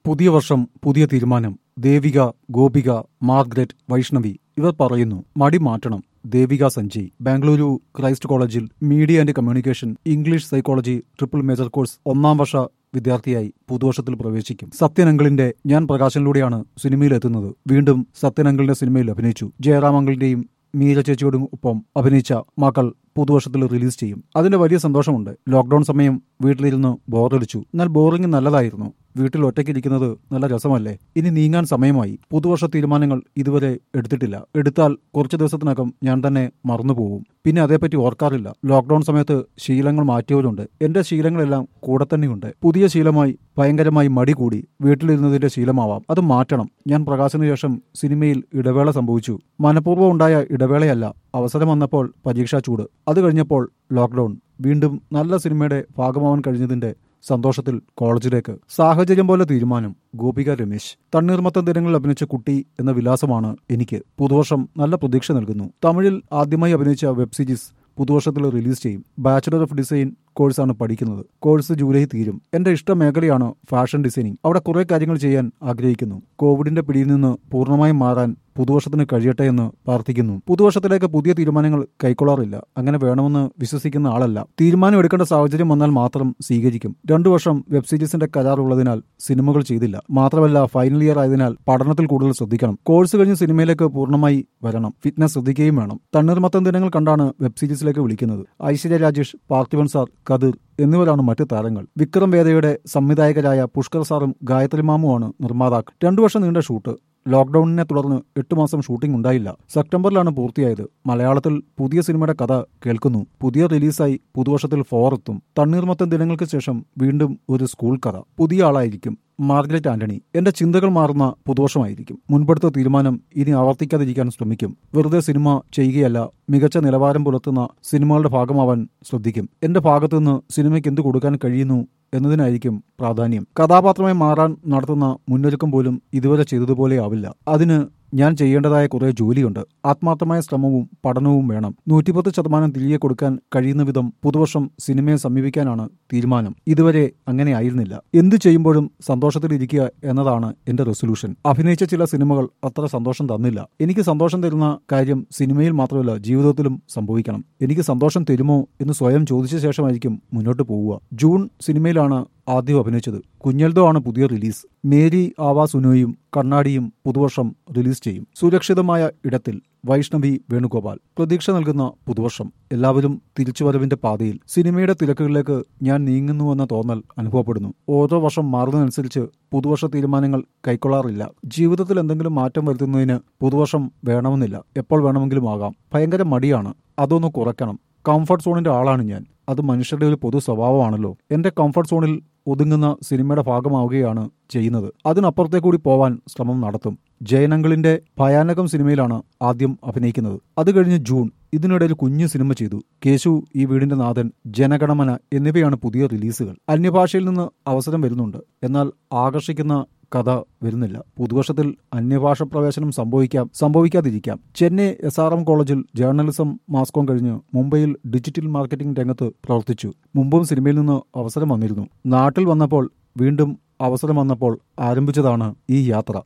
പുതിയ വർഷം പുതിയ തീരുമാനം ദേവിക ഗോപിക മാർഗ്രറ്റ് വൈഷ്ണവി ഇവർ പറയുന്നു മടി മാറ്റണം ദേവിക സഞ്ജയ് ബാംഗ്ലൂരു ക്രൈസ്റ്റ് കോളേജിൽ media and communication English psychology triple major course ഒന്നാം വർഷ വിദ്യാർത്ഥിയായി പുതുവർഷത്തിൽ പ്രവേശിക്കും സത്യൻ അങ്കിളിന്റെ ഞാൻ പ്രകാശനിലൂടെയാണ് സിനിമയിൽ എത്തുന്നത് വീണ്ടും സത്യൻ അങ്കിളിന്റെ സിനിമയിൽ അഭിനയിച്ചു ജയറാം അങ്കിളിന്റെയും മീര ചേച്ചിയോടും ഒപ്പം അഭിനയിച്ച മക്കൾ പുതുവർഷത്തിൽ റിലീസ് ചെയ്യും അതിന്റെ വലിയ സന്തോഷമുണ്ട് ലോക്ക്ഡൌൺ സമയം വീട്ടിലിരുന്ന് ബോറടിച്ചു എന്നാൽ ബോറിംഗ് നല്ലതായിരുന്നു വീട്ടിൽ ഒറ്റയ്ക്കിരിക്കുന്നത് നല്ല രസമല്ലേ ഇനി നീങ്ങാൻ സമയമായി പുതുവർഷ തീരുമാനങ്ങൾ ഇതുവരെ എടുത്തിട്ടില്ല എടുത്താൽ കുറച്ചു ദിവസത്തിനകം ഞാൻ തന്നെ മറന്നുപോകും പിന്നെ അതേപ്പറ്റി ഓർക്കാറില്ല ലോക്ക്ഡൌൺ സമയത്ത് ശീലങ്ങൾ മാറ്റിയവരുണ്ട് എന്റെ ശീലങ്ങളെല്ലാം കൂടെ തന്നെയുണ്ട് പുതിയ ശീലമായി ഭയങ്കരമായി മടി കൂടി വീട്ടിലിരുന്നതിന്റെ ശീലമാവാം അത് മാറ്റണം ഞാൻ പ്രകാശന് ശേഷം സിനിമയിൽ ഇടവേള സംഭവിച്ചു മനഃപൂർവ്വം ഉണ്ടായ ഇടവേളയല്ല അവസരം വന്നപ്പോൾ പരീക്ഷാ ചൂട് അത് കഴിഞ്ഞപ്പോൾ ലോക്ക്ഡൌൺ വീണ്ടും നല്ല സിനിമയുടെ ഭാഗമാവാൻ കഴിഞ്ഞതിന്റെ സന്തോഷത്തിൽ കോളേജിലേക്ക് സാഹചര്യം പോലെ തീരുമാനം ഗോപിക രമേശ് തണ്ണീർമത്തം ദിനങ്ങളിൽ അഭിനയിച്ച കുട്ടി എന്ന വിലാസമാണ് എനിക്ക് പുതുവർഷം നല്ല പ്രതീക്ഷ നൽകുന്നു തമിഴിൽ ആദ്യമായി അഭിനയിച്ച വെബ് സീരീസ് പുതുവർഷത്തിൽ റിലീസ് ചെയ്യും ബാച്ചുലർ ഓഫ് ഡിസൈൻ കോഴ്സാണ് പഠിക്കുന്നത് കോഴ്സ് ജൂലൈ തീരും എന്റെ ഇഷ്ട മേഖലയാണ് ഫാഷൻ ഡിസൈനിങ് അവിടെ കുറെ കാര്യങ്ങൾ ചെയ്യാൻ ആഗ്രഹിക്കുന്നു കോവിഡിന്റെ പിടിയിൽ നിന്ന് പൂർണ്ണമായും മാറാൻ പുതുവർഷത്തിന് കഴിയട്ടെ എന്ന് പ്രാർത്ഥിക്കുന്നു പുതുവർഷത്തിലേക്ക് പുതിയ തീരുമാനങ്ങൾ കൈക്കൊള്ളാറില്ല അങ്ങനെ വേണമെന്ന് വിശ്വസിക്കുന്ന ആളല്ല തീരുമാനം എടുക്കേണ്ട സാഹചര്യം വന്നാൽ മാത്രം സ്വീകരിക്കും രണ്ടു വർഷം വെബ് സീരീസിന്റെ കരാറുള്ളതിനാൽ സിനിമകൾ ചെയ്തില്ല മാത്രമല്ല ഫൈനൽ ഇയർ ആയതിനാൽ പഠനത്തിൽ കൂടുതൽ ശ്രദ്ധിക്കണം കോഴ്സ് കഴിഞ്ഞ് സിനിമയിലേക്ക് പൂർണ്ണമായി വരണം ഫിറ്റ്നസ് ശ്രദ്ധിക്കുകയും വേണം തണ്ണീർമത്തം ദിനങ്ങൾ കണ്ടാണ് വെബ് സീരീസിലേക്ക് വിളിക്കുന്നത് ഐശ്വര്യ രാജേഷ് പാർത്ഥിവൻ സാർ കതിർ എന്നിവരാണ് മറ്റ് താരങ്ങൾ വിക്രം വേദയുടെ സംവിധായകരായ പുഷ്കർ സാറും ഗായത്രി മാമുമാണ് നിർമ്മാതാക്കൾ രണ്ടു വർഷം നീണ്ട ഷൂട്ട് ലോക്ക്ഡൌണിനെ തുടർന്ന് എട്ട് മാസം ഷൂട്ടിംഗ് ഉണ്ടായില്ല സെപ്റ്റംബറിലാണ് പൂർത്തിയായത് മലയാളത്തിൽ പുതിയ സിനിമയുടെ കഥ കേൾക്കുന്നു പുതിയ റിലീസായി പുതുവർഷത്തിൽ ഫോർ എത്തും തണ്ണീർമത്തം ദിനങ്ങൾക്ക് ശേഷം വീണ്ടും ഒരു സ്കൂൾ കഥ പുതിയ ആളായിരിക്കും മാർഗ്രറ്റ് ആന്റണി എന്റെ ചിന്തകൾ മാറുന്ന പുതുവർഷമായിരിക്കും മുൻപെടുത്ത തീരുമാനം ഇനി ആവർത്തിക്കാതിരിക്കാൻ ശ്രമിക്കും വെറുതെ സിനിമ ചെയ്യുകയല്ല മികച്ച നിലവാരം പുലർത്തുന്ന സിനിമകളുടെ ഭാഗമാവാൻ ശ്രദ്ധിക്കും എന്റെ ഭാഗത്തുനിന്ന് സിനിമയ്ക്ക് എന്ത് കൊടുക്കാൻ കഴിയുന്നു എന്നതിനായിരിക്കും പ്രാധാന്യം കഥാപാത്രമായി മാറാൻ നടത്തുന്ന മുന്നൊരുക്കം പോലും ഇതുവരെ ചെയ്തതുപോലെയാവില്ല അതിന് ഞാൻ ചെയ്യേണ്ടതായ കുറെ ജോലിയുണ്ട് ആത്മാർത്ഥമായ ശ്രമവും പഠനവും വേണം നൂറ്റിപ്പത്ത് ശതമാനം തിരികെ കൊടുക്കാൻ കഴിയുന്ന വിധം പുതുവർഷം സിനിമയെ സമീപിക്കാനാണ് തീരുമാനം ഇതുവരെ അങ്ങനെ ആയിരുന്നില്ല എന്തു ചെയ്യുമ്പോഴും സന്തോഷത്തിലിരിക്കുക എന്നതാണ് എന്റെ റെസൊല്യൂഷൻ അഭിനയിച്ച ചില സിനിമകൾ അത്ര സന്തോഷം തന്നില്ല എനിക്ക് സന്തോഷം തരുന്ന കാര്യം സിനിമയിൽ മാത്രമല്ല ജീവിതത്തിലും സംഭവിക്കണം എനിക്ക് സന്തോഷം തരുമോ എന്ന് സ്വയം ചോദിച്ച ശേഷമായിരിക്കും മുന്നോട്ട് പോവുക ജൂൺ സിനിമയിലാണ് ആദ്യം അഭിനയിച്ചത് കുഞ്ഞൽദോ ആണ് പുതിയ റിലീസ് മേരി ആവാ സുനോയും കണ്ണാടിയും പുതുവർഷം റിലീസ് ചെയ്യും സുരക്ഷിതമായ ഇടത്തിൽ വൈഷ്ണവി വേണുഗോപാൽ പ്രതീക്ഷ നൽകുന്ന പുതുവർഷം എല്ലാവരും തിരിച്ചുവരവിന്റെ പാതയിൽ സിനിമയുടെ തിരക്കുകളിലേക്ക് ഞാൻ നീങ്ങുന്നുവെന്ന തോന്നൽ അനുഭവപ്പെടുന്നു ഓരോ വർഷം മാറുന്നതനുസരിച്ച് പുതുവർഷ തീരുമാനങ്ങൾ കൈക്കൊള്ളാറില്ല ജീവിതത്തിൽ എന്തെങ്കിലും മാറ്റം വരുത്തുന്നതിന് പുതുവർഷം വേണമെന്നില്ല എപ്പോൾ വേണമെങ്കിലും ആകാം ഭയങ്കര മടിയാണ് അതൊന്ന് കുറയ്ക്കണം കംഫർട്ട് സോണിന്റെ ആളാണ് ഞാൻ അത് മനുഷ്യരുടെ ഒരു പൊതു സ്വഭാവമാണല്ലോ എന്റെ കംഫർട്ട് സോണിൽ ഒതുങ്ങുന്ന സിനിമയുടെ ഭാഗമാവുകയാണ് ചെയ്യുന്നത് അതിനപ്പുറത്തേക്ക് കൂടി പോവാൻ ശ്രമം നടത്തും ജയനങ്ങളിന്റെ ഭയാനകം സിനിമയിലാണ് ആദ്യം അഭിനയിക്കുന്നത് അത് കഴിഞ്ഞ് ജൂൺ ഇതിനിടയിൽ കുഞ്ഞു സിനിമ ചെയ്തു കേശു ഈ വീടിന്റെ നാഥൻ ജനഗണമന എന്നിവയാണ് പുതിയ റിലീസുകൾ അന്യഭാഷയിൽ നിന്ന് അവസരം വരുന്നുണ്ട് എന്നാൽ ആകർഷിക്കുന്ന കഥ വരുന്നില്ല പുതുവർഷത്തിൽ അന്യഭാഷ പ്രവേശനം സംഭവിക്കാം സംഭവിക്കാതിരിക്കാം ചെന്നൈ എസ് ആർ എം കോളേജിൽ ജേർണലിസം മാസ്കോം കഴിഞ്ഞ് മുംബൈയിൽ ഡിജിറ്റൽ മാർക്കറ്റിംഗ് രംഗത്ത് പ്രവർത്തിച്ചു മുമ്പും സിനിമയിൽ നിന്ന് അവസരം വന്നിരുന്നു നാട്ടിൽ വന്നപ്പോൾ വീണ്ടും അവസരം വന്നപ്പോൾ ആരംഭിച്ചതാണ് ഈ യാത്ര